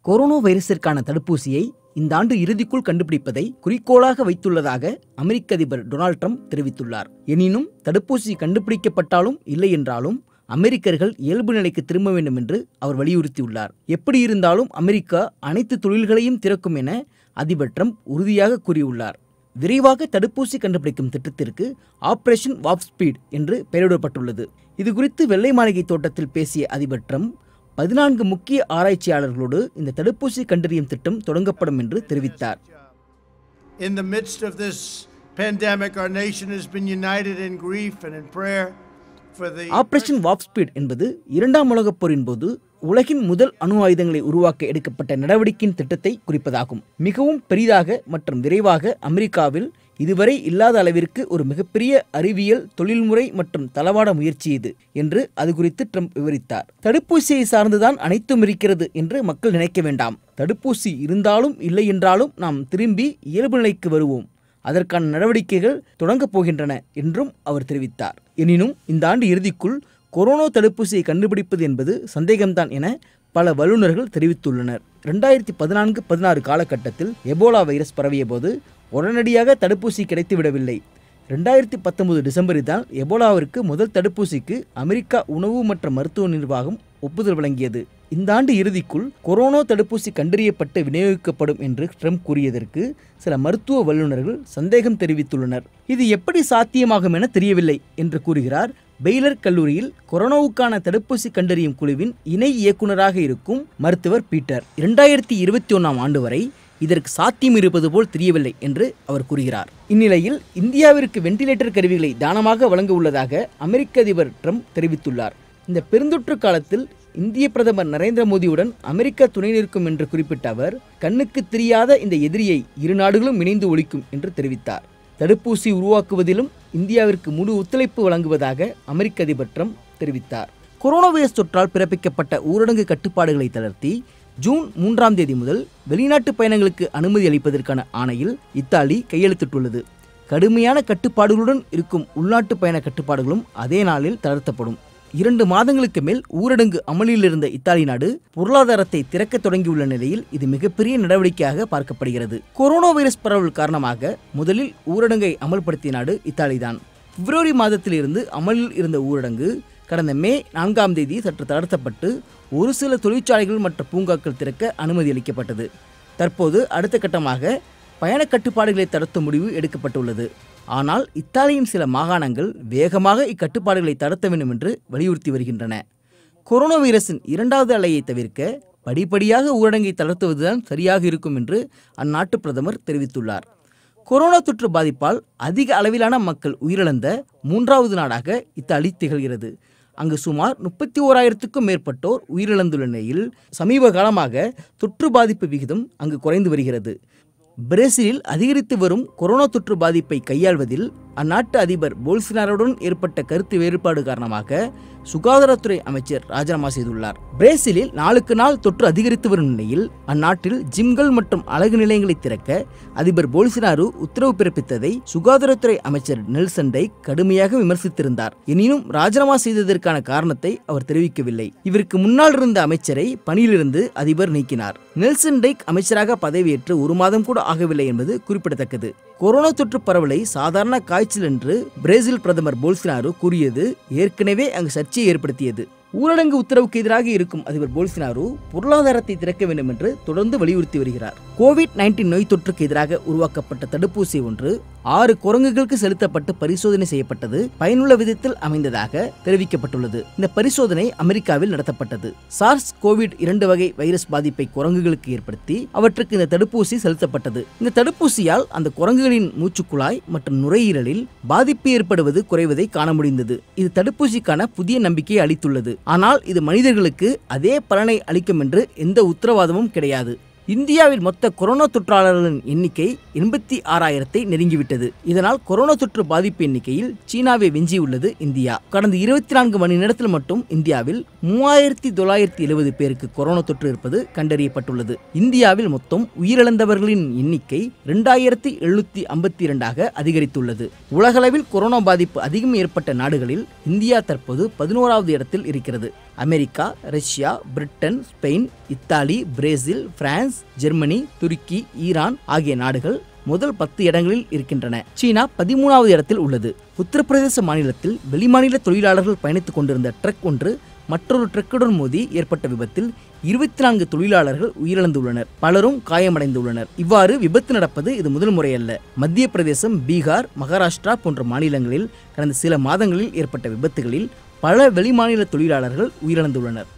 corona வைரஸிற்கான தடுப்பூசியை இந்த ஆண்டு இறுதிக்குள் கண்டுபிடிப்பதை குறிக்கோளாக வைத்துள்ளதாக அமெரிக்க அதிபர் டொனால்ட் ட்ரம்ப் தெரிவித்துள்ளார் எனினும் தடுப்பூசி கண்டுபிடிக்கப்பட்டாலும் இல்லை என்றாலும் அமெரிக்கர்கள் இயல்பு நிலைக்கு திரும்ப வேண்டும் என்று அவர் வலியுறுத்தியுள்ளார் எப்படி இருந்தாலும் அமெரிக்கா அனைத்து தொழில்களையும் திறக்கும் என அதிபர் ட்ரம்ப் உறுதியாக கூறியுள்ளார் விரைவாக தடுப்பூசி கண்டுபிடிக்கும் திட்டத்திற்கு ஆபரேஷன் வாப் ஸ்பீட் என்று பெயரிடப்பட்டுள்ளது இது குறித்து வெள்ளை மாளிகை தோட்டத்தில் பேசிய அதிபர் ட்ரம்ப் பதினான்கு முக்கிய ஆராய்ச்சியாளர்களோடு இந்த தடுப்பூசி கண்டறியும் திட்டம் தொடங்கப்படும் என்று தெரிவித்தார் In the midst of this pandemic, our nation has been united in grief and in prayer for the operation warp speed என்பது இரண்டாம் உலகப் போரின் போது உலகின் முதல் அணு ஆயுதங்களை உருவாக்க எடுக்கப்பட்ட நடவடிக்கையின் திட்டத்தை குறிப்பதாகும் மிகவும் பெரிதாக மற்றும் விரைவாக அமெரிக்காவில் இதுவரை இல்லாத அளவிற்கு ஒரு மிகப்பெரிய அறிவியல் தொழில்முறை மற்றும் தளவாட முயற்சி இது என்று அது குறித்து ட்ரம்ப் விவரித்தார் தடுப்பூசியை சார்ந்துதான் அனைத்தும் இருக்கிறது என்று மக்கள் நினைக்க வேண்டாம் தடுப்பூசி இருந்தாலும் இல்லை என்றாலும் நாம் திரும்பி இயல்பு நிலைக்கு வருவோம் அதற்கான நடவடிக்கைகள் தொடங்கப் போகின்றன என்றும் அவர் தெரிவித்தார் எனினும் இந்த ஆண்டு இறுதிக்குள் கொரோனா தடுப்பூசியை கண்டுபிடிப்பது என்பது சந்தேகம்தான் என பல வல்லுநர்கள் தெரிவித்துள்ளனர் ரெண்டாயிரத்தி பதினான்கு பதினாறு காலகட்டத்தில் எபோலா வைரஸ் பரவிய போது உடனடியாக தடுப்பூசி கிடைத்துவிடவில்லை ரெண்டாயிரத்தி பத்தொன்பது டிசம்பரில் தான் எபோலாவிற்கு முதல் தடுப்பூசிக்கு அமெரிக்கா உணவு மற்றும் மருத்துவ நிர்வாகம் ஒப்புதல் வழங்கியது இந்த ஆண்டு இறுதிக்குள் கொரோனா தடுப்பூசி கண்டறியப்பட்டு விநியோகிக்கப்படும் என்று ட்ரம்ப் கூறியதற்கு சில மருத்துவ வல்லுநர்கள் சந்தேகம் தெரிவித்துள்ளனர் இது எப்படி சாத்தியமாகும் என தெரியவில்லை என்று கூறுகிறார் பெய்லர் கல்லூரியில் கொரோனாவுக்கான தடுப்பூசி கண்டறியும் குழுவின் இணை இயக்குநராக இருக்கும் மருத்துவர் பீட்டர் இரண்டாயிரத்தி இருபத்தி ஒன்றாம் ஆண்டு வரை இதற்கு சாத்தியம் இருப்பது போல் தெரியவில்லை என்று அவர் கூறுகிறார் இந்நிலையில் இந்தியாவிற்கு வெண்டிலேட்டர் கருவிகளை தானமாக வழங்க உள்ளதாக அமெரிக்க அதிபர் ட்ரம்ப் தெரிவித்துள்ளார் இந்த பெருந்தொற்று காலத்தில் இந்திய பிரதமர் நரேந்திர மோடியுடன் அமெரிக்கா துணை நிற்கும் என்று குறிப்பிட்ட அவர் கண்ணுக்கு தெரியாத இந்த எதிரியை இரு நாடுகளும் இணைந்து ஒழிக்கும் என்று தெரிவித்தார் தடுப்பூசி உருவாக்குவதிலும் இந்தியாவிற்கு முழு ஒத்துழைப்பு வழங்குவதாக அமெரிக்க அதிபர் ட்ரம்ப் தெரிவித்தார் கொரோனா வைரஸ் தொற்றால் பிறப்பிக்கப்பட்ட ஊரடங்கு கட்டுப்பாடுகளை தளர்த்தி ஜூன் மூன்றாம் தேதி முதல் வெளிநாட்டு பயணங்களுக்கு அனுமதி அளிப்பதற்கான ஆணையில் இத்தாலி கையெழுத்திட்டுள்ளது கடுமையான கட்டுப்பாடுகளுடன் இருக்கும் உள்நாட்டு பயண கட்டுப்பாடுகளும் அதே நாளில் தளர்த்தப்படும் இரண்டு மாதங்களுக்கு மேல் ஊரடங்கு அமலில் இருந்த இத்தாலி நாடு பொருளாதாரத்தை திறக்க தொடங்கியுள்ள நிலையில் இது மிகப்பெரிய நடவடிக்கையாக பார்க்கப்படுகிறது கொரோனா வைரஸ் பரவல் காரணமாக முதலில் ஊரடங்கை அமல்படுத்திய நாடு இத்தாலிதான் பிப்ரவரி மாதத்திலிருந்து அமலில் இருந்த ஊரடங்கு கடந்த மே நான்காம் தேதி சற்று தளர்த்தப்பட்டு ஒரு சில தொழிற்சாலைகள் மற்றும் பூங்காக்கள் திறக்க அனுமதி அளிக்கப்பட்டது தற்போது அடுத்த கட்டமாக பயண கட்டுப்பாடுகளை தளர்த்தும் முடிவு எடுக்கப்பட்டுள்ளது ஆனால் இத்தாலியின் சில மாகாணங்கள் வேகமாக இக்கட்டுப்பாடுகளை தளர்த்த வேண்டும் என்று வலியுறுத்தி வருகின்றன கொரோனா வைரஸின் இரண்டாவது அலையை தவிர்க்க படிப்படியாக ஊரடங்கை தளர்த்துவதுதான் சரியாக இருக்கும் என்று அந்நாட்டு பிரதமர் தெரிவித்துள்ளார் கொரோனா தொற்று பாதிப்பால் அதிக அளவிலான மக்கள் உயிரிழந்த மூன்றாவது நாடாக இத்தாலி திகழ்கிறது அங்கு சுமார் முப்பத்தி ஓராயிரத்துக்கும் மேற்பட்டோர் உயிரிழந்துள்ள நிலையில் சமீப காலமாக தொற்று பாதிப்பு விகிதம் அங்கு குறைந்து வருகிறது பிரேசிலில் அதிகரித்து வரும் கொரோனா தொற்று பாதிப்பை கையாள்வதில் அந்நாட்டு அதிபர் போல்சினாருடன் ஏற்பட்ட கருத்து வேறுபாடு காரணமாக சுகாதாரத்துறை அமைச்சர் ராஜினாமா செய்துள்ளார் பிரேசிலில் நாளுக்கு நாள் தொற்று அதிகரித்து வரும் நிலையில் அந்நாட்டில் ஜிம்கள் மற்றும் அழகு நிலையங்களை திறக்க அதிபர் போல்சினாரு உத்தரவு பிறப்பித்ததை சுகாதாரத்துறை அமைச்சர் நெல்சன் டைக் கடுமையாக விமர்சித்திருந்தார் எனினும் ராஜினாமா செய்ததற்கான காரணத்தை அவர் தெரிவிக்கவில்லை இவருக்கு முன்னால் இருந்த அமைச்சரை பணியிலிருந்து அதிபர் நீக்கினார் நெல்சன் டைக் அமைச்சராக பதவியேற்று ஒரு மாதம் கூட ஆகவில்லை என்பது குறிப்பிடத்தக்கது கொரோனா தொற்று பரவலை சாதாரண காய்ச்சல் என்று பிரேசில் பிரதமர் போல்சினாரு கூறியது ஏற்கனவே அங்கு சர்ச்சையை ஏற்படுத்தியது ஊரடங்கு உத்தரவுக்கு எதிராக இருக்கும் அதிபர் போல்சினாரு பொருளாதாரத்தை திறக்க வேண்டும் என்று தொடர்ந்து வலியுறுத்தி வருகிறார் கோவிட் நைன்டீன் நோய் தொற்றுக்கு எதிராக உருவாக்கப்பட்ட தடுப்பூசி ஒன்று ஆறு குரங்குகளுக்கு செலுத்தப்பட்டு பரிசோதனை செய்யப்பட்டது பயனுள்ள விதத்தில் அமைந்ததாக தெரிவிக்கப்பட்டுள்ளது இந்த பரிசோதனை அமெரிக்காவில் நடத்தப்பட்டது சார்ஸ் கோவிட் இரண்டு வகை வைரஸ் பாதிப்பை குரங்குகளுக்கு ஏற்படுத்தி அவற்றுக்கு இந்த தடுப்பூசி செலுத்தப்பட்டது இந்த தடுப்பூசியால் அந்த குரங்குகளின் மூச்சுக்குழாய் மற்றும் நுரையீரலில் பாதிப்பு ஏற்படுவது குறைவதை காண முடிந்தது இது தடுப்பூசிக்கான புதிய நம்பிக்கையை அளித்துள்ளது ஆனால் இது மனிதர்களுக்கு அதே பலனை அளிக்கும் என்று எந்த உத்தரவாதமும் கிடையாது இந்தியாவில் மொத்த கொரோனா தொற்றாளர்களின் எண்ணிக்கை எண்பத்தி ஆறாயிரத்தை நெருங்கிவிட்டது இதனால் கொரோனா தொற்று பாதிப்பு எண்ணிக்கையில் சீனாவை வெஞ்சியுள்ளது இந்தியா கடந்த இருபத்தி நான்கு மணி நேரத்தில் மட்டும் இந்தியாவில் மூவாயிரத்தி தொள்ளாயிரத்தி எழுபது பேருக்கு கொரோனா தொற்று இருப்பது கண்டறியப்பட்டுள்ளது இந்தியாவில் மொத்தம் உயிரிழந்தவர்களின் எண்ணிக்கை இரண்டாயிரத்தி எழுநூத்தி ஐம்பத்தி இரண்டாக அதிகரித்துள்ளது உலகளவில் கொரோனா பாதிப்பு அதிகம் ஏற்பட்ட நாடுகளில் இந்தியா தற்போது பதினோராவது இடத்தில் இருக்கிறது America Russia Britain Spain Italy Brazil France Germany Turkey Iran ஆகிய நாடுகள் முதல் பத்து இடங்களில் இருக்கின்றன சீனா பதிமூணாவது இடத்தில் உள்ளது உத்தரப்பிரதேச மாநிலத்தில் வெளிமாநில தொழிலாளர்கள் பயணித்துக் கொண்டிருந்த ட்ரக் ஒன்று மற்றொரு ட்ரக்குடன் மோதி ஏற்பட்ட விபத்தில் இருபத்தி நான்கு தொழிலாளர்கள் உயிரிழந்துள்ளனர் பலரும் காயமடைந்துள்ளனர் இவ்வாறு விபத்து நடப்பது இது முதல் முறையல்ல மத்திய பிரதேசம் பீகார் மகாராஷ்டிரா போன்ற மாநிலங்களில் கடந்த சில மாதங்களில் ஏற்பட்ட விபத்துகளில் பல வெளிமாநில தொழிலாளர்கள் உயிரிழந்துள்ளனர்